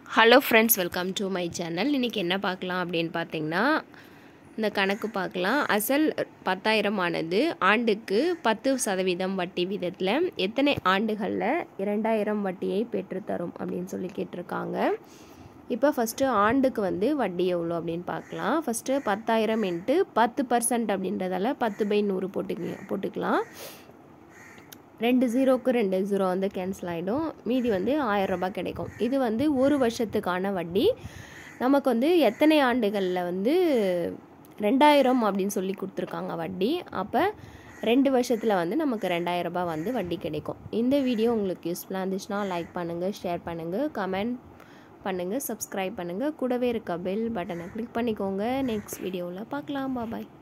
hello friends welcome to my channel இன்றைக்கி என்ன பார்க்கலாம் அப்படின்னு பார்த்தீங்கன்னா இந்த கணக்கு பார்க்கலாம் அசல் பத்தாயிரம் ஆனது ஆண்டுக்கு பத்து சதவீதம் வட்டி வீதத்தில் எத்தனை ஆண்டுகளில் இரண்டாயிரம் வட்டியை பெற்றுத்தரும் அப்படின்னு சொல்லி கேட்டிருக்காங்க இப்போ ஃபஸ்ட்டு ஆண்டுக்கு வந்து வட்டி எவ்வளோ அப்படின்னு பார்க்கலாம் ஃபஸ்ட்டு பத்தாயிரம் இன்ட்டு பத்து பர்சன்ட் அப்படின்றதால பத்து பை நூறு போட்டுக்க போட்டுக்கலாம் ரெண்டு ஜீரோக்கு ரெண்டு ஜீரோ வந்து கேன்சல் ஆகிடும் மீதி வந்து ஆயிரம் ரூபாய் கிடைக்கும் இது வந்து ஒரு வருஷத்துக்கான வட்டி நமக்கு வந்து எத்தனை ஆண்டுகளில் வந்து ரெண்டாயிரம் அப்படின்னு சொல்லி கொடுத்துருக்காங்க வட்டி அப்போ ரெண்டு வருஷத்தில் வந்து நமக்கு ரெண்டாயிரம் ரூபாய் வந்து வட்டி கிடைக்கும் இந்த வீடியோ உங்களுக்கு யூஸ்ஃபுல்லாக இருந்துச்சுன்னா லைக் பண்ணுங்கள் ஷேர் பண்ணுங்கள் கமெண்ட் பண்ணுங்கள் சப்ஸ்கிரைப் பண்ணுங்கள் கூடவே இருக்க பெல் பட்டனை கிளிக் பண்ணிக்கோங்க நெக்ஸ்ட் வீடியோவில் பார்க்கலாம் பாய்